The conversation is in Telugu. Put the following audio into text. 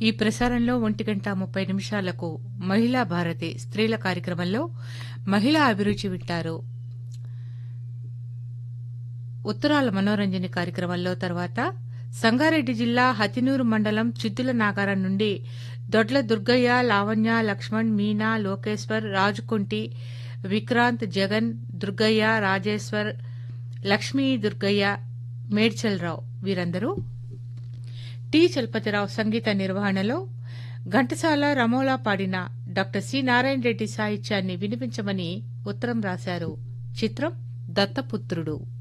ఈ ప్రసారంలో ఒంటి గంట ముప్పై నిమిషాలకు మహిళా భారతి స్త్రీల కార్యక్రమంలో మహిళా అభిరుచి వింటారు ఉత్తరాల మనోరంజని కార్యక్రమంలో తర్వాత సంగారెడ్డి జిల్లా హతినూరు మండలం చిద్దుల నాగారం నుండి దొడ్ల దుర్గయ్య లావణ్య లక్ష్మణ్ మీనా లోకేశ్వర్ రాజుకుంటి విక్రాంత్ జగన్ దుర్గయ్య రాజేశ్వర్ లక్ష్మీ దుర్గయ్య మేడ్చల్రావు వీరందరూ టి చలపతిరావు సంగీత నిర్వహణలో ఘంటసాల రమోలా పాడిన డాక్టర్ సి నారాయణ రెడ్డి సాహిత్యాన్ని వినిపించమని ఉత్తరం రాశారు చిత్రం దత్తపుత్రుడు